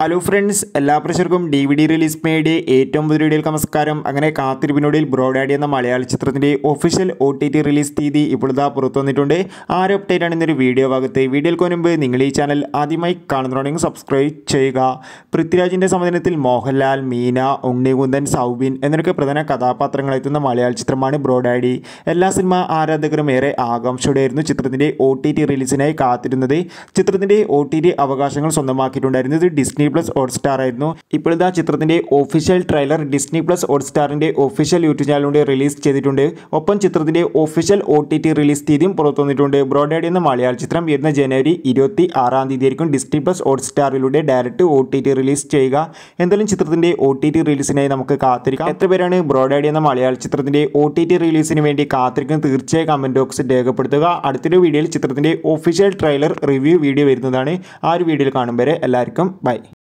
hello friends എല്ലാ പ്രേക്ഷകർക്കും D V D release media ഏറ്റവും പുതിയ വീഡിയോയിൽ നമസ്കാരം അങ്ങനെ കാത്തിരിപ്പിനോടിൽ ബ്രോഡാഡി എന്ന മലയാള ചിത്രത്തിൻ്റെ official O T T release തീയതി ഇപ്പോൾ ഇതാ പുറത്തു വന്നിട്ടുണ്ട് ആരും അപ്ഡേറ്റ് ആണ് ഇന്നൊരു വീഡിയോ ഭാഗത്ത് വീഡിയോയ്ക്ക് മുൻപ് നിങ്ങൾ ഈ ചാനൽ ആദ്യമായി കാണുന്നുണ്ടെങ്കിൽ സബ്സ്ക്രൈബ് ചെയ്യുക പൃഥ്വിരാജിൻ്റെ സംവിധാനത്തിൽ മോഹൻലാൽ മീന ഉണ്ണികുന്ദൻ സൗബിൻ എന്നൊക്കെ പ്രധാന കഥാപാത്രങ്ങളെത്തുന്ന മലയാള ചിത്രമാണ് ബ്രോഡാഡി എല്ലാ സിനിമ ആരാധകരും ഏറെ ആകാംക്ഷയോടെയായിരുന്നു ചിത്രത്തിൻ്റെ ഒ ടി ടി റിലീസിനായി കാത്തിരുന്നത് ചിത്രത്തിൻ്റെ ഒ ടി ടി അവകാശങ്ങൾ സ്വന്തമാക്കിയിട്ടുണ്ടായിരുന്നത് ഡിസ്നി പ്ലസ് ഹോട്ട്സ്റ്റാർ ആയിരുന്നു ഇപ്പോഴത്തെ ചിത്രത്തിൻ്റെ ഒഫീഷ്യൽ ട്രെയിലർ ഡിസ്നി പ്ലസ് ഹോട്ട്സ്റ്റാറിൻ്റെ ഒഫീഷ്യൽ യൂട്യൂബ് ചാനലിലൂടെ റിലീസ് ചെയ്തിട്ടുണ്ട് ഒപ്പം ചിത്രത്തിൻ്റെ official O T T release തീയതിയും പുറത്തു വന്നിട്ടുണ്ട് ബ്രോഡാഡി എന്ന മലയാള ചിത്രം വരുന്ന ജനുവരി ഇരുപത്തി ആറാം തീയതി ആയിരിക്കും ഡിസ്നി പ്ലസ് ഹോട്ട്സ്റ്റാറിലൂടെ direct O T T release ചെയ്യുക എന്തായാലും ചിത്രത്തിൻ്റെ ഒ ടി ടി റിലീസിനായി നമുക്ക് കാത്തിരിക്കാം എത്ര പേരാണ് ബ്രോഡാഡി എന്ന മലയാള ചിത്രത്തിൻ്റെ ഒ ടി ടി റിലീസിന് വേണ്ടി കാത്തിരിക്കുന്നത് തീർച്ചയായും കമൻറ്റ് ബോക്സിൽ രേഖപ്പെടുത്തുക അടുത്തൊരു വീഡിയോയിൽ ചിത്രത്തിൻ്റെ ഒഫീഷ്യൽ ട്രെയിലർ റിവ്യൂ വീഡിയോ വരുന്നതാണ് ആ ഒരു വീഡിയോയിൽ കാണും വരെ എല്ലാവർക്കും ബൈ